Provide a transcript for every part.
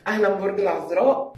اهلا برج العذراء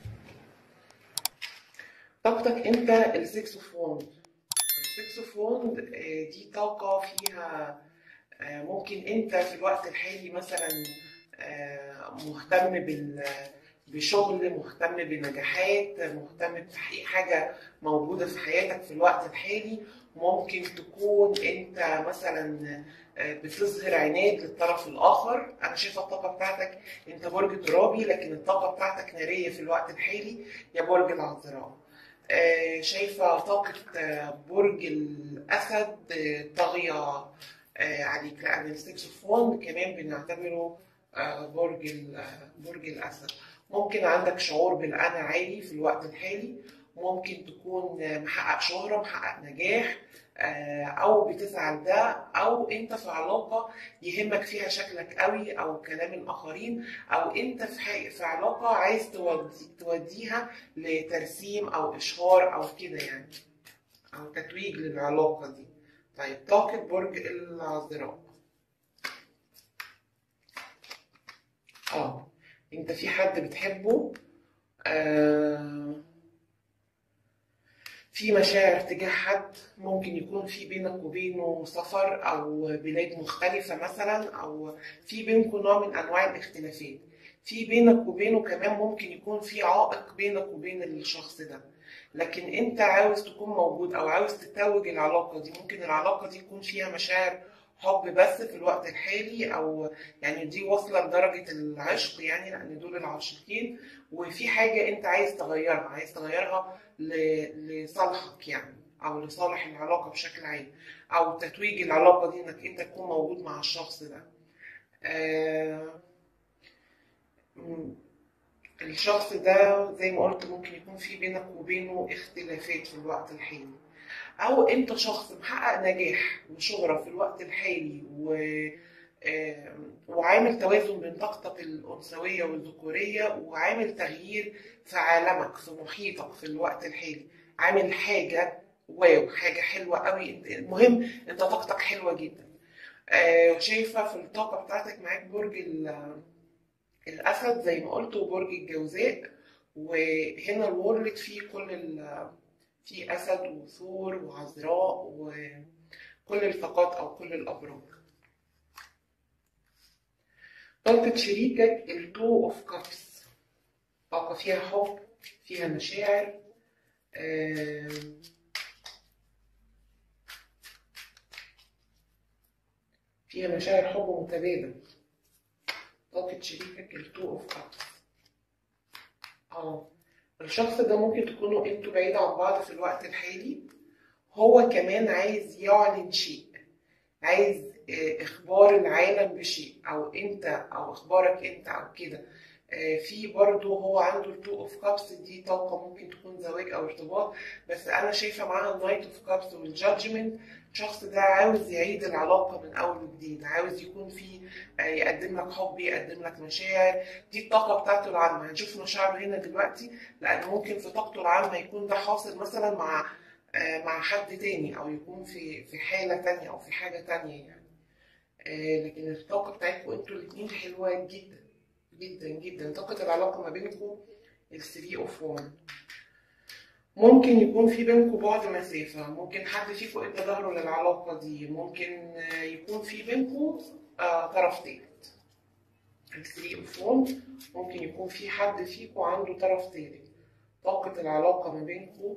طاقتك انت السكسوفون السكسوفون آه، دي طاقة فيها آه، ممكن انت في الوقت الحالي مثلا آه، مهتم بال بشغل مهتم بنجاحات مهتم بتحقيق حاجة موجودة في حياتك في الوقت الحالي ممكن تكون انت مثلا آه، بتظهر عناد للطرف الاخر انا شايفه الطاقه بتاعتك انت برج ترابي لكن الطاقه بتاعتك ناريه في الوقت الحالي يا برج العذراء آه، شايفه طاقه آه، برج الاسد آه، طاغيه آه، عليك لان السكسوفون كمان بنعتبره آه، برج ال- آه، برج الاسد ممكن عندك شعور بالانا عالي في الوقت الحالي ممكن تكون آه، محقق شهرة محقق نجاح آه، او بتسعى لده او انت في علاقه يهمك فيها شكلك قوي او كلام الاخرين او انت في حي- في علاقه عايز تودي توديها لترسيم او اشهار او كده يعني او تتويج للعلاقه دي طيب طاقه برج العذراء اه انت في حد بتحبه آه في مشاعر تجاه حد ممكن يكون في بينك وبينه سفر او بلاد مختلفة مثلا او في بينكم نوع من انواع الاختلافات في بينك وبينه كمان ممكن يكون في عائق بينك وبين الشخص ده لكن انت عاوز تكون موجود او عاوز تتوج العلاقة دي ممكن العلاقة دي يكون فيها مشاعر حب بس في الوقت الحالي او يعني دي واصلة لدرجة العشق يعني لان دول العاشقين وفي حاجة انت عايز تغيرها عايز تغيرها ل- لصالحك يعني او لصالح العلاقه بشكل عام او تتويج العلاقه دي انك انت تكون موجود مع الشخص ده آه، م- الشخص ده زي ما قلت ممكن يكون في بينك وبينه اختلافات في الوقت الحالي او انت شخص محقق نجاح وشهرة في الوقت الحالي و آه، وعامل توازن بين طاقتك الأنثوية والذكورية وعامل تغيير في عالمك في محيطك في الوقت الحالي عامل حاجة واو حاجة حلوة قوي انت- المهم انت طاقتك حلوة جدا آه، شايفة في الطاقة بتاعتك معاك برج ال- الأسد زي ما قلت وبرج الجوزاء وهنا الورلد فيه كل ال في أسد وثور وعذراء وكل الطاقات أو كل الأبراج طاقة شريكك التو اوف كابس طاقة فيها حب فيها مشاعر آم، فيها مشاعر حب متبادل طاقة شريكك التو اوف كابس اه الشخص ده ممكن تكونوا انتوا بعيد عن بعض في الوقت الحالي هو كمان عايز يعلن شيء عايز آه، اخبار العالم بشيء او انت او اخبارك انت او كده آه، في برضه هو عنده التو اوف كابس دي طاقه ممكن تكون زواج او ارتباط بس انا شايفه معاها النايت اوف كابس والجادجمنت الشخص ده عاوز يعيد العلاقه من اول وجديد عاوز يكون في آه، يقدم لك حب يقدم لك مشاعر دي الطاقه بتاعته العامه هنشوف مشاعره هنا دلوقتي لان ممكن في طاقته العامه يكون ده حاصل مثلا مع آه، مع حد تاني او يكون في في حاله تانية او في حاجه تانية يعني آه، لكن الطاقه بتاعتكم انتوا الاتنين حلوه جدا جدا جدا طاقه العلاقه ما بينكم الثري اوف وان ممكن يكون في بينكم بعد مسافه ممكن حد فيكم ادى ظهره للعلاقه دي ممكن آه، يكون في بينكم آه، طرف تالت الثري اوف وان ممكن يكون في حد فيكم عنده طرف تالت طاقه العلاقه ما بينكم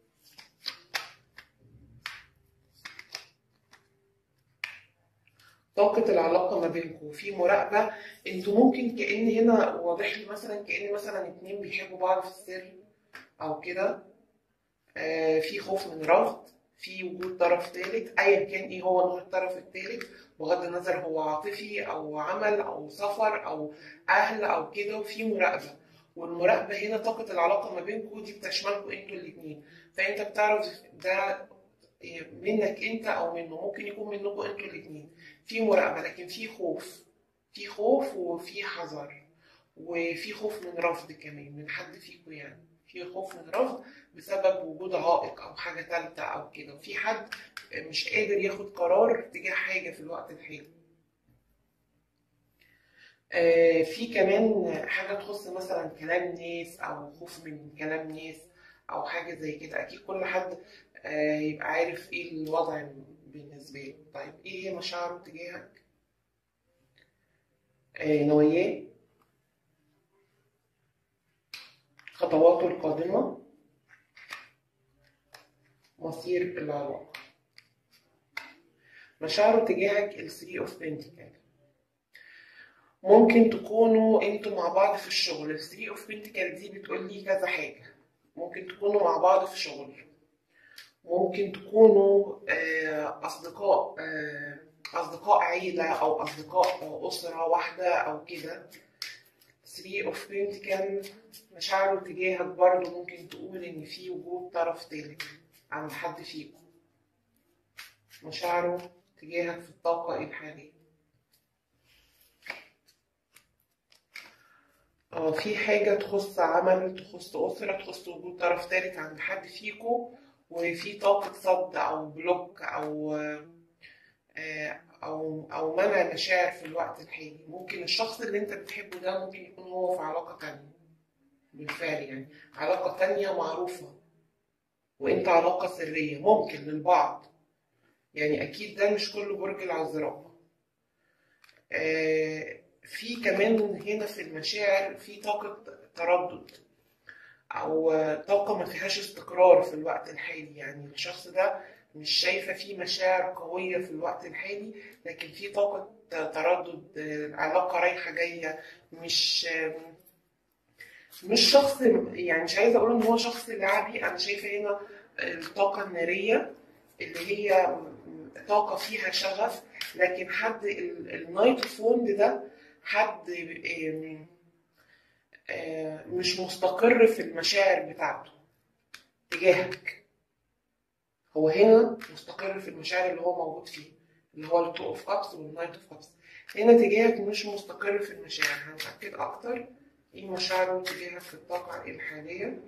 طاقة العلاقة ما بينكم في مراقبة انتوا ممكن كأن هنا واضح لي مثلا كأن مثلا اتنين بيحبوا بعض في السر او كده آه في خوف من رفض في وجود طرف ثالث ايا كان ايه هو نوع الطرف الثالث بغض النظر هو عاطفي او عمل او سفر او اهل او كده وفي مراقبة والمراقبة هنا طاقة العلاقة ما بينكم دي بتشملكم انتوا الاتنين فانت بتعرف ده منك انت او منه ممكن يكون منكم انتوا الاتنين في مراقبة لكن في خوف في خوف وفي حذر وفي خوف من رفض كمان من حد فيكم يعني في خوف من رفض بسبب وجود عائق او حاجة تالتة او كده وفي حد مش قادر ياخد قرار تجاه حاجة في الوقت الحالي آه، في كمان حاجة تخص مثلا كلام ناس أو خوف من كلام ناس أو حاجة زي كده أكيد كل حد آه، يبقى عارف إيه الوضع بالنسبة له طيب إيه هي مشاعره تجاهك؟ آه، نواياه خطواته القادمة مصير العلاقة مشاعره تجاهك ال 3 of Pentacles ممكن تكونوا انتوا مع بعض في الشغل ال 3 of Pentacles دي بتقول لي كذا حاجة ممكن تكونوا مع بعض في شغل ممكن تكونوا آه، أصدقاء آه، أصدقاء عيلة أو أصدقاء آه، أسرة واحدة أو كده 3 of Pentacles مشاعره تجاهك برضه ممكن تقول إن في وجود طرف تالت عند حد فيكم مشاعره تجاهك في الطاقة الحالية اه في حاجة تخص عمل تخص أسرة تخص وجود طرف تالت عند حد فيكم وفي طاقة صد أو بلوك أو آه، أو أو منع مشاعر في الوقت الحالي ممكن الشخص اللي أنت بتحبه ده ممكن يكون هو في علاقة تانية بالفعل يعني علاقة تانية معروفة وأنت علاقة سرية ممكن للبعض يعني أكيد ده مش كله برج العذراء آه، في كمان هنا في المشاعر في طاقة تردد أو طاقة ما فيهاش استقرار في الوقت الحالي يعني الشخص ده مش شايفة فيه مشاعر قوية في الوقت الحالي لكن في طاقة تردد آه، علاقة رايحة جاية مش آه، مش شخص يعني مش عايزة أقول إن هو شخص لعبي أنا شايفة هنا الطاقة النارية اللي هي طاقة فيها شغف لكن حد ال- النايت فوند ده حد آم، آه، مش مستقر في المشاعر بتاعته تجاهك هو هنا مستقر في المشاعر اللي هو موجود فيها اللي هو التو اوف كابس والنايت اوف كابس هنا تجاهك مش مستقر في المشاعر هنأكد أكتر ايه مشاعره تجاهك في الطاقة الحالية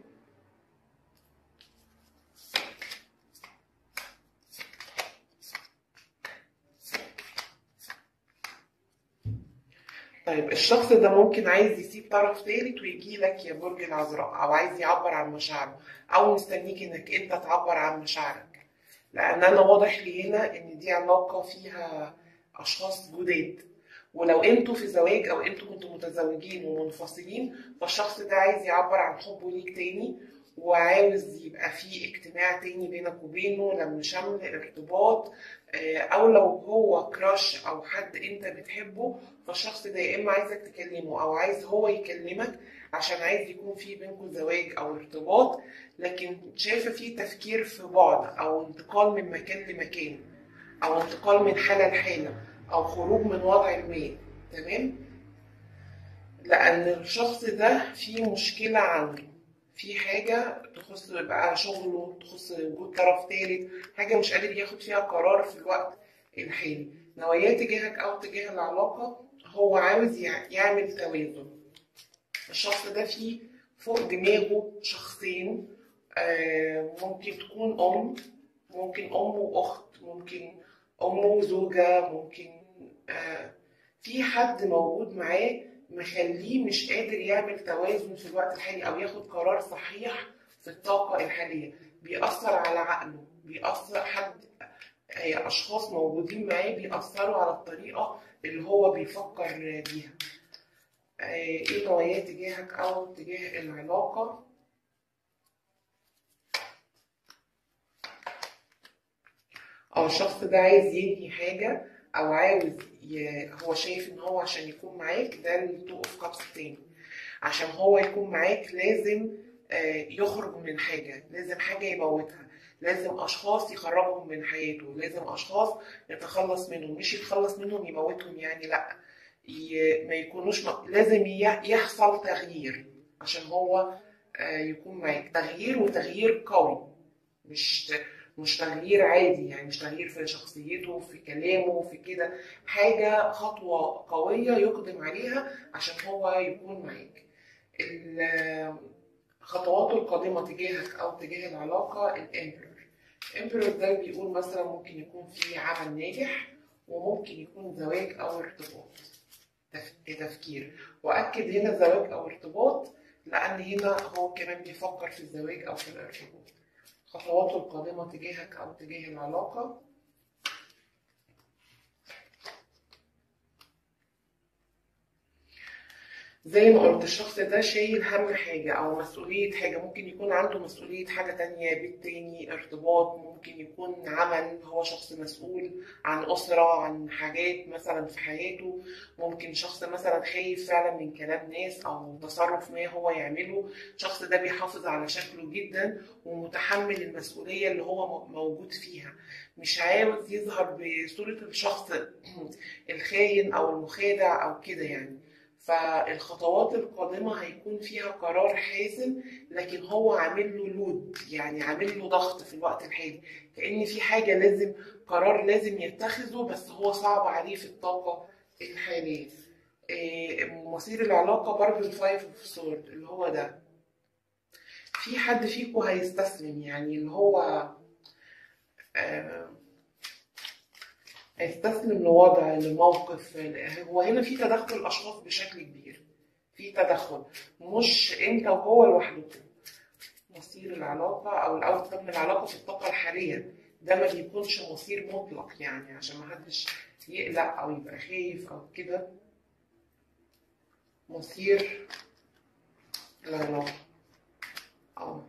طيب الشخص ده ممكن عايز يسيب طرف ثالث ويجي لك يا برج العذراء او عايز يعبر عن مشاعره او مستنيك انك انت تعبر عن مشاعرك لان انا واضح لي هنا ان دي علاقه فيها اشخاص جداد ولو انتوا في زواج او انتوا كنتوا متزوجين ومنفصلين فالشخص ده عايز يعبر عن حبه ليك تاني وعاوز يبقى في اجتماع تاني بينك وبينه لم شمل ارتباط آه، او لو هو كراش او حد انت بتحبه فالشخص ده يا اما عايزك تكلمه او عايز هو يكلمك عشان عايز يكون في بينكم زواج او ارتباط لكن شايفه في تفكير في بعد او انتقال من مكان لمكان او انتقال من حاله لحاله او خروج من وضع ما تمام لان الشخص ده في مشكله عنده في حاجه تخص بقى شغله تخص وجود طرف ثالث حاجه مش قادر ياخد فيها قرار في الوقت الحالي نواياه تجاهك او تجاه العلاقه هو عاوز يع- يعمل توازن الشخص ده فيه فوق دماغه شخصين آه، ممكن تكون أم ممكن أم وأخت ممكن أم وزوجة ممكن آه، في حد موجود معاه مخليه مش قادر يعمل توازن في الوقت الحالي أو ياخد قرار صحيح في الطاقة الحالية بيأثر على عقله بيأثر حد آه، أشخاص موجودين معاه بيأثروا على الطريقة اللي هو بيفكر بيها آه، ايه نواياه تجاهك او تجاه العلاقة او الشخص ده عايز ينهي حاجة او عاوز ي... هو شايف ان هو عشان يكون معاك ده التو اوف كابس التاني عشان هو يكون معاك لازم آه، يخرج من حاجة لازم حاجة يموتها لازم اشخاص يخرجهم من حياته لازم اشخاص يتخلص منهم مش يتخلص منهم يموتهم يعني لا ي- ما يكونوش م... لازم ي- يحصل تغيير عشان هو آه، يكون معاك تغيير وتغيير قوي مش مش تغيير عادي يعني مش تغيير في شخصيته في كلامه في كده حاجة خطوة قوية يقدم عليها عشان هو يكون معاك ال- خطواته القادمة تجاهك أو تجاه العلاقة الإمبرور الإمبرور ده بيقول مثلا ممكن يكون في عمل ناجح وممكن يكون زواج أو ارتباط تف- تفكير واكد هنا زواج او ارتباط لان هنا هو كمان بيفكر في الزواج او في الارتباط خطواته القادمه تجاهك او تجاه العلاقه زي ما قلت الشخص ده شايل هم حاجة أو مسؤولية حاجة ممكن يكون عنده مسؤولية حاجة تانية بيت تاني ارتباط ممكن يكون عمل هو شخص مسؤول عن أسرة عن حاجات مثلا في حياته ممكن شخص مثلا خايف فعلا من كلام ناس أو تصرف ما هو يعمله الشخص ده بيحافظ على شكله جدا ومتحمل المسؤولية اللي هو موجود فيها مش عاوز يظهر بصورة الشخص الخاين أو المخادع أو كده يعني فالخطوات القادمة هيكون فيها قرار حاسم لكن هو عامل له لود يعني عامل له ضغط في الوقت الحالي كأن في حاجة لازم قرار لازم يتخذه بس هو صعب عليه في الطاقة الحالية إيه، مصير العلاقة برضه الفايف اوف سورد اللي هو ده في حد فيكم هيستسلم يعني اللي هو آه، هيستسلم لوضع لموقف هو هنا في تدخل الاشخاص بشكل كبير في تدخل مش انت وهو لوحدكم مصير العلاقه او الاوت من العلاقه في الطاقه الحاليه ده ما بيكونش مصير مطلق يعني عشان ما حدش يقلق او يبقى خايف او كده مصير العلاقه اه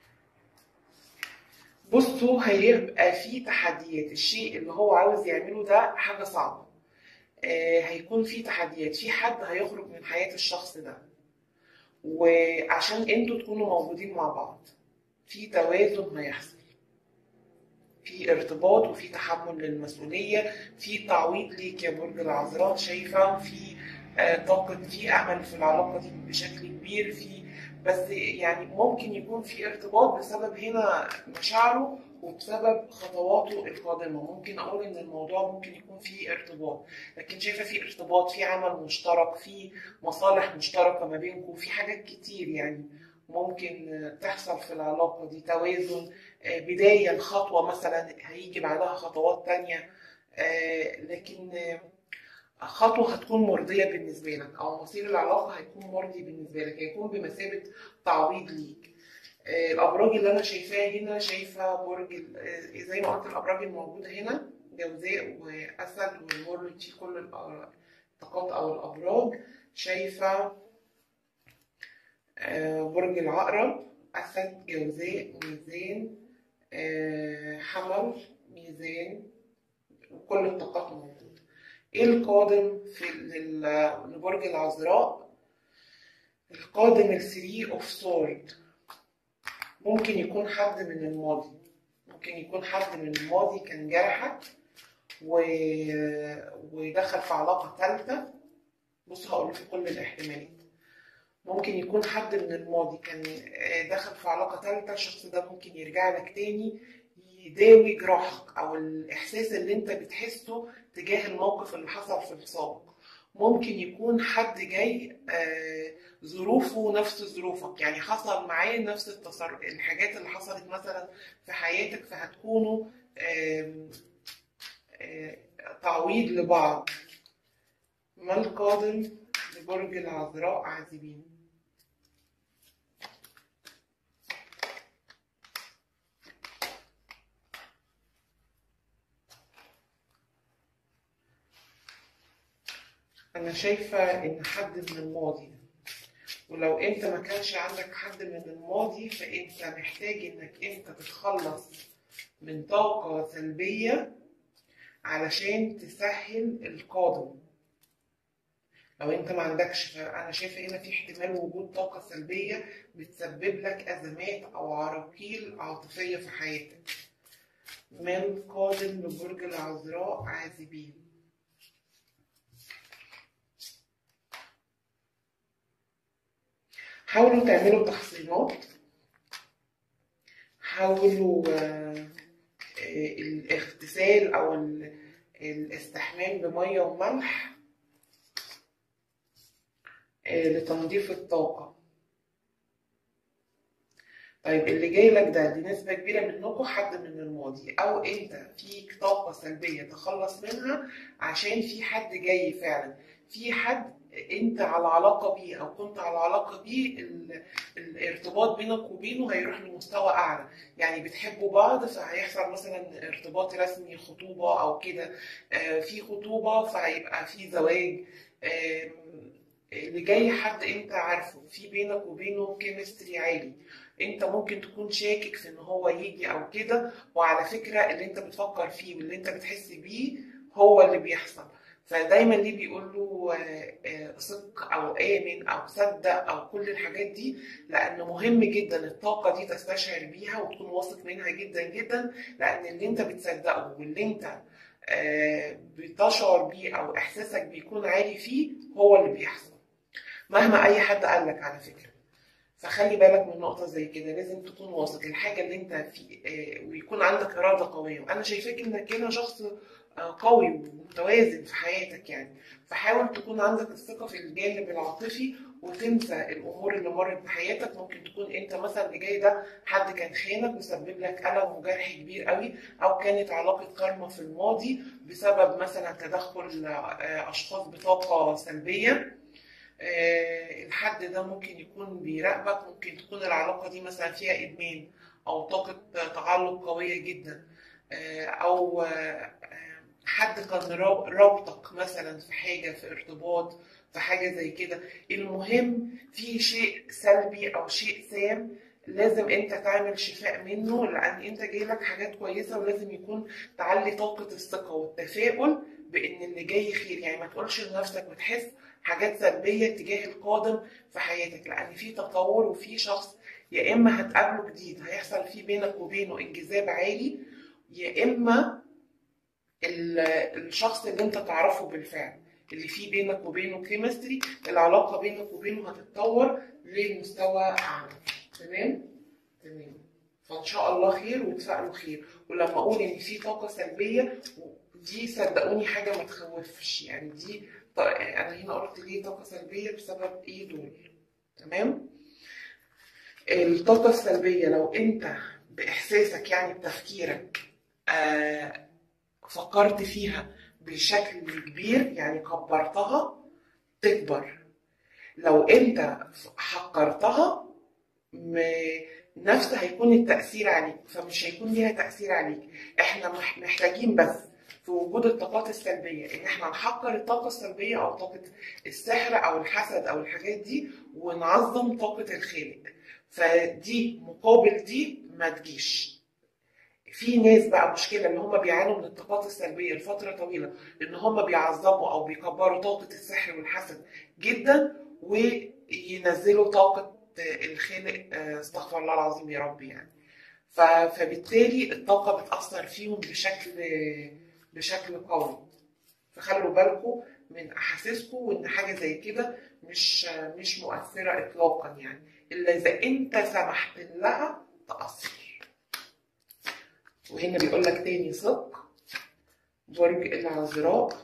بصوا هيبقى في تحديات الشيء اللي هو عاوز يعمله ده حاجة صعبة آه هيكون في تحديات في حد هيخرج من حياة الشخص ده وعشان انتوا تكونوا موجودين مع بعض في توازن هيحصل في ارتباط وفي تحمل للمسؤولية في تعويض ليك يا برج العذراء شايفة في آه طاقة في أمل في العلاقة دي بشكل كبير في بس يعني ممكن يكون في ارتباط بسبب هنا مشاعره وبسبب خطواته القادمة ممكن أقول إن الموضوع ممكن يكون فيه ارتباط لكن شايفة في ارتباط في عمل مشترك في مصالح مشتركة ما بينكم في حاجات كتير يعني ممكن تحصل في العلاقة دي توازن بداية الخطوة مثلا هيجي بعدها خطوات تانية لكن خطوة هتكون مرضية بالنسبة لك أو مصير العلاقة هيكون مرضي بالنسبة لك هيكون بمثابة تعويض ليك الأبراج اللي أنا شايفاها هنا شايفة برج زي ما قلت الأبراج الموجودة هنا جوزاء وأسد والورد في كل الطاقات أو الأبراج شايفة برج العقرب أسد جوزاء ميزان حمل ميزان وكل الطاقات موجودة ايه القادم في لبرج العذراء القادم الثري اوف سورد ممكن يكون حد من الماضي ممكن يكون حد من الماضي كان جرحك و... ودخل في علاقة ثالثة بص هقول لكم كل الاحتمالات ممكن يكون حد من الماضي كان دخل في علاقة ثالثة الشخص ده ممكن يرجع لك تاني يداوي جراحك او الاحساس اللي انت بتحسه تجاه الموقف اللي حصل في السابق ممكن يكون حد جاي آه ظروفه نفس ظروفك يعني حصل معاه نفس التصرف الحاجات اللي حصلت مثلا في حياتك فهتكونوا آه آه تعويض لبعض ما القادم لبرج العذراء عازبين أنا شايفة إن حد من الماضي ولو أنت ما كانش عندك حد من الماضي فأنت محتاج إنك أنت تتخلص من طاقة سلبية علشان تسهل القادم لو أنت ما عندكش فأنا شايفة هنا في احتمال وجود طاقة سلبية بتسبب لك أزمات أو عراقيل عاطفية في حياتك من قادم لبرج العذراء عازبين حاولوا تعملوا تحصينات حاولوا الاغتسال او الاستحمام بميه وملح لتنظيف الطاقة طيب اللي جاي لك ده دي نسبة كبيرة منكم حد من الماضي أو أنت فيك طاقة سلبية تخلص منها عشان في حد جاي فعلا في حد انت على علاقه بيه او كنت على علاقه بيه ال- الارتباط بينك وبينه هيروح لمستوى اعلى يعني بتحبوا بعض فهيحصل مثلا ارتباط رسمي خطوبه او كده آه، في خطوبه فهيبقى في زواج آم، اللي جاي حد انت عارفه في بينك وبينه كيمستري عالي انت ممكن تكون شاكك في ان هو يجي او كده وعلى فكره اللي انت بتفكر فيه واللي انت بتحس بيه هو اللي بيحصل فدايما ليه بيقول له آه، آه، ثق او امن او صدق او كل الحاجات دي لان مهم جدا الطاقه دي تستشعر بيها وتكون واثق منها جدا جدا لان اللي انت بتصدقه واللي انت آه، بتشعر بيه او احساسك بيكون عالي فيه هو اللي بيحصل مهما اي حد قال لك على فكره فخلي بالك من نقطة زي كده لازم تكون واثق الحاجة اللي انت في آه، ويكون عندك إرادة قوية وأنا شايفاك إنك هنا شخص آه، قوي ومتوازن في حياتك يعني فحاول تكون عندك الثقة في الجانب العاطفي وتنسى الأمور اللي مرت بحياتك ممكن تكون أنت مثلا اللي جاي ده حد كان خانك وسبب لك ألم وجرح كبير قوي أو كانت علاقة كارما في الماضي بسبب مثلا تدخل آه، أشخاص بطاقة سلبية آه، الحد ده ممكن يكون بيراقبك ممكن تكون العلاقة دي مثلا فيها إدمان أو طاقة تعلق قوية جدا آه، أو آه، آه، حد كان راب- رابطك مثلا في حاجة في ارتباط في حاجة زي كده المهم في شيء سلبي أو شيء سام لازم انت تعمل شفاء منه لان انت جايلك حاجات كويسه ولازم يكون تعلي طاقه الثقه والتفاؤل بان اللي جاي خير يعني ما تقولش لنفسك وتحس حاجات سلبيه تجاه القادم في حياتك لان في تطور وفي شخص يا اما هتقابله جديد هيحصل فيه بينك وبينه انجذاب عالي يا اما ال- الشخص اللي انت تعرفه بالفعل اللي فيه بينك وبينه كيمستري العلاقه بينك وبينه هتتطور لمستوى اعلى تمام تمام فان شاء الله خير وتفائلوا خير ولما اقول ان في طاقه سلبيه دي صدقوني حاجه ما تخوفش يعني دي ط- انا هنا قلت ليه طاقه سلبيه بسبب ايه دول تمام الطاقه السلبيه لو انت باحساسك يعني بتفكيرك آه فكرت فيها بشكل كبير يعني كبرتها تكبر لو انت حقرتها م- نفس هيكون التأثير عليك فمش هيكون ليها تأثير عليك احنا مح- محتاجين بس في وجود الطاقات السلبية ان احنا نحقر الطاقة السلبية او طاقة السحر او الحسد او الحاجات دي ونعظم طاقة الخالق فدي مقابل دي ما تجيش في ناس بقى مشكلة اللي هم بيعانوا من الطاقات السلبية لفترة طويلة ان هم بيعظموا او بيكبروا طاقة السحر والحسد جدا وينزلوا طاقة الخالق آه، استغفر الله العظيم يا رب يعني ف- فبالتالي الطاقة بتأثر فيهم بشكل بشكل قوي فخلوا بالكم من أحاسيسكم وإن حاجة زي كده مش مش مؤثرة إطلاقا يعني إلا إذا أنت سمحت لها تأثر وهنا بيقول لك تاني صدق برج العذراء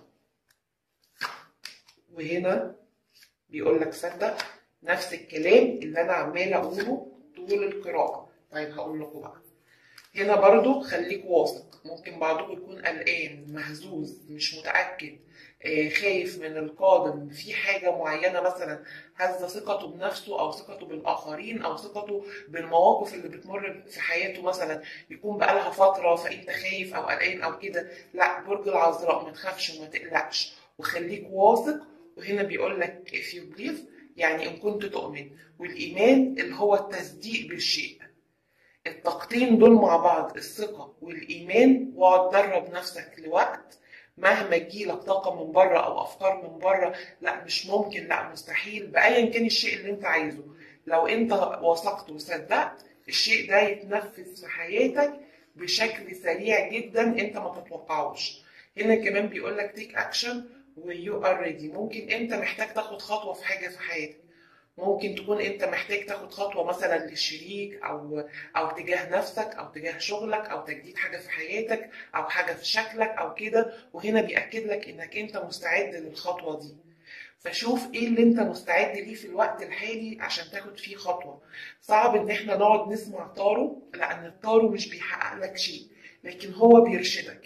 وهنا بيقول لك صدق نفس الكلام اللي انا عماله اقوله طول القراءه طيب هقول لكم بقى هنا برضو خليك واثق ممكن بعضكم يكون قلقان مهزوز مش متاكد آه، خايف من القادم في حاجه معينه مثلا هزه ثقته بنفسه او ثقته بالاخرين او ثقته بالمواقف اللي بتمر في حياته مثلا يكون بقالها فتره فانت خايف او قلقان او كده لا برج العذراء ما تخافش وما تقلقش وخليك واثق وهنا بيقول لك if you believe يعني إن كنت تؤمن والإيمان اللي هو التصديق بالشيء الطاقتين دول مع بعض الثقة والإيمان واقعد درب نفسك لوقت مهما تجيلك طاقة من بره أو أفكار من بره لا مش ممكن لا مستحيل بأيا كان الشيء اللي أنت عايزه لو أنت وثقت وصدقت الشيء ده يتنفذ في حياتك بشكل سريع جدا أنت ما تتوقعوش هنا كمان بيقول لك تيك أكشن ويو ار ريدي ممكن أنت محتاج تاخد خطوة في حاجة في حياتك ممكن تكون انت محتاج تاخد خطوه مثلا للشريك او او تجاه نفسك او تجاه شغلك او تجديد حاجه في حياتك او حاجه في شكلك او كده وهنا بياكد لك انك انت مستعد للخطوه دي فشوف ايه اللي انت مستعد ليه في الوقت الحالي عشان تاخد فيه خطوه صعب ان احنا نقعد نسمع طارو لان الطارو مش بيحقق لك شيء لكن هو بيرشدك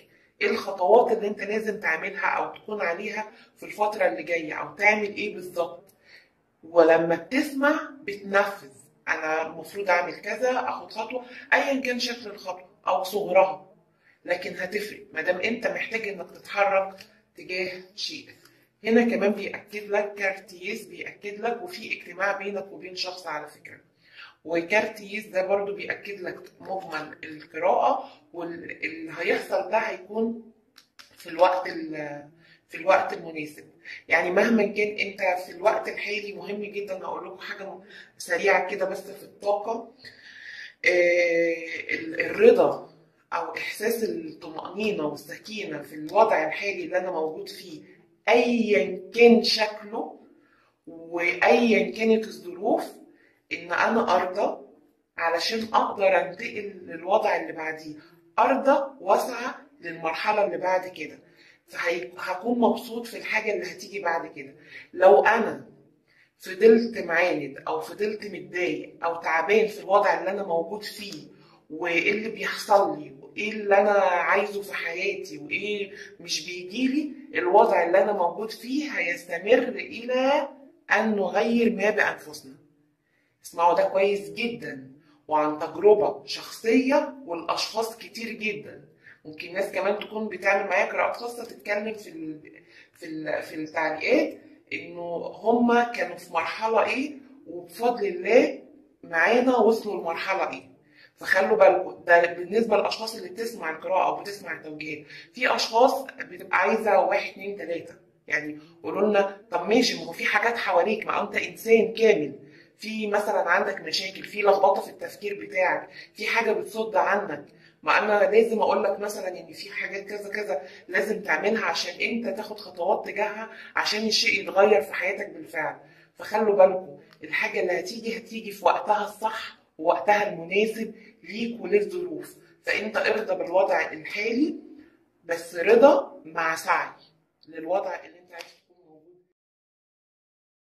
ايه الخطوات اللي انت لازم تعملها او تكون عليها في الفتره اللي جايه او تعمل ايه بالظبط ولما بتسمع بتنفذ انا المفروض اعمل كذا اخد خطوه ايا كان شكل الخطوه او صغرها لكن هتفرق ما دام انت محتاج انك تتحرك تجاه شيء هنا كمان بيأكد لك كارتيز بيأكد لك وفي اجتماع بينك وبين شخص على فكرة وكارتيز ده برضو بيأكد لك مجمل القراءة واللي هيحصل ده هيكون في الوقت في الوقت المناسب يعني مهما كان انت في الوقت الحالي مهم جدا اقول لكم حاجه سريعه كده بس في الطاقه الرضا او احساس الطمانينه والسكينه في الوضع الحالي اللي انا موجود فيه ايا كان شكله وايا كانت الظروف ان انا ارضى علشان اقدر انتقل للوضع اللي بعديه ارضى واسعى للمرحله اللي بعد كده فهكون مبسوط في الحاجه اللي هتيجي بعد كده لو انا فضلت معاند او فضلت متضايق او تعبان في الوضع اللي انا موجود فيه وايه اللي بيحصل لي وايه اللي انا عايزه في حياتي وايه مش بيجيلي الوضع اللي انا موجود فيه هيستمر الى ان نغير ما بانفسنا اسمعوا ده كويس جدا وعن تجربه شخصيه والاشخاص كتير جدا ممكن ناس كمان تكون بتعمل معايا قراءات خاصه تتكلم في ال في ال في التعليقات انه هم كانوا في مرحله ايه وبفضل الله معانا وصلوا لمرحله ايه فخلوا بالكم ده بالنسبه للاشخاص اللي بتسمع القراءه او بتسمع التوجيهات في اشخاص بتبقى عايزه واحد اتنين تلاته يعني قولوا لنا طب ماشي ما هو في حاجات حواليك ما انت انسان كامل في مثلا عندك مشاكل في لخبطه في التفكير بتاعك في حاجه بتصد عنك ما انا لازم اقول لك مثلا ان في حاجات كذا كذا لازم تعملها عشان انت تاخد خطوات تجاهها عشان الشيء يتغير في حياتك بالفعل فخلوا بالكم الحاجه اللي هتيجي هتيجي في وقتها الصح ووقتها المناسب ليك وللظروف فانت ارضى بالوضع الحالي بس رضا مع سعي للوضع اللي انت عايش